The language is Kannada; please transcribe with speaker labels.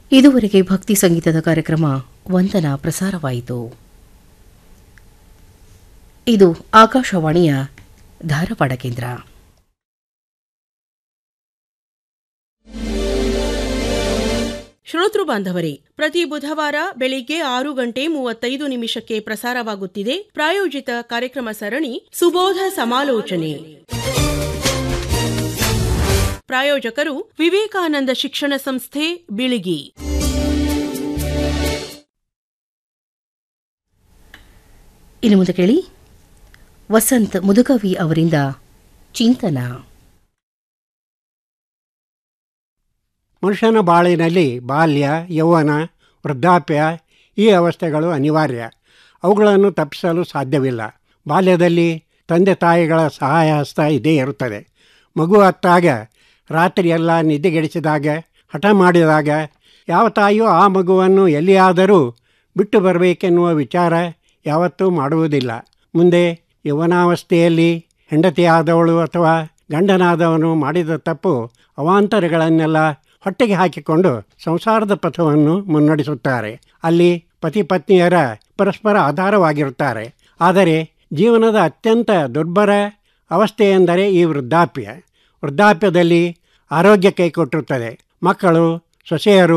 Speaker 1: ಇದುವರೆಗೆ ಭಕ್ತಿ ಸಂಗೀತದ ಕಾರ್ಯಕ್ರಮ ವಂದನ ಪ್ರಸಾರವಾಯಿತು ಇದು ಆಕಾಶವಾಣಿಯ ಧಾರವಾಡ ಕೇಂದ್ರ
Speaker 2: ಶ್ರೋತೃ ಬಾಂಧವರೇ ಪ್ರತಿ ಬುಧವಾರ ಬೆಳಿಗ್ಗೆ ಆರು ಗಂಟೆ ಮೂವತ್ತೈದು ನಿಮಿಷಕ್ಕೆ ಪ್ರಸಾರವಾಗುತ್ತಿದೆ ಪ್ರಾಯೋಜಿತ ಕಾರ್ಯಕ್ರಮ ಸರಣಿ ಸುಬೋಧ ಸಮಾಲೋಚನೆ ಪ್ರಾಯೋಜಕರು ವಿವೇಕಾನಂದ ಶಿಕ್ಷಣ ಸಂಸ್ಥೆ ಬಿಳಿಗಿ
Speaker 1: ಇನ್ನು ಮುಂದೆ ಕೇಳಿ ವಸಂತ್ ಮುದುಕವಿ ಅವರಿಂದ ಚಿಂತನ
Speaker 3: ಮನುಷ್ಯನ ಬಾಳಿನಲ್ಲಿ ಬಾಲ್ಯ ಯೌವನ ವೃದ್ಧಾಪ್ಯ ಈ ಅವಸ್ಥೆಗಳು ಅನಿವಾರ್ಯ ಅವುಗಳನ್ನು ತಪ್ಪಿಸಲು ಸಾಧ್ಯವಿಲ್ಲ ಬಾಲ್ಯದಲ್ಲಿ ತಂದೆ ತಾಯಿಗಳ ಸಹಾಯ ಹಸ್ತ ಇದ್ದೇ ಇರುತ್ತದೆ ಮಗು ಹತ್ತಾಗ ರಾತ್ರಿಯೆಲ್ಲ ನಿದ್ದೆಗೆಡಿಸಿದಾಗ ಹಠ ಮಾಡಿದಾಗ ಯಾವ ತಾಯಿಯೂ ಆ ಮಗುವನ್ನು ಎಲ್ಲಿಯಾದರೂ ಬಿಟ್ಟು ಬರಬೇಕೆನ್ನುವ ವಿಚಾರ ಯಾವತ್ತೂ ಮಾಡುವುದಿಲ್ಲ ಮುಂದೆ ಯೌವನಾವಸ್ಥೆಯಲ್ಲಿ ಹೆಂಡತಿಯಾದವಳು ಅಥವಾ ಗಂಡನಾದವನು ಮಾಡಿದ ತಪ್ಪು ಅವಾಂತರಗಳನ್ನೆಲ್ಲ ಹೊಟ್ಟೆಗೆ ಹಾಕಿಕೊಂಡು ಸಂಸಾರದ ಪಥವನ್ನು ಮುನ್ನಡೆಸುತ್ತಾರೆ ಅಲ್ಲಿ ಪತಿ ಪತ್ನಿಯರ ಪರಸ್ಪರ ಆಧಾರವಾಗಿರುತ್ತಾರೆ ಆದರೆ ಜೀವನದ ಅತ್ಯಂತ ದುರ್ಬರ ಅವಸ್ಥೆ ಎಂದರೆ ಈ ವೃದ್ಧಾಪ್ಯ ವೃದ್ಧಾಪ್ಯದಲ್ಲಿ ಆರೋಗ್ಯ ಕೈಕೊಟ್ಟಿರುತ್ತದೆ ಮಕ್ಕಳು ಸೊಸೆಯರು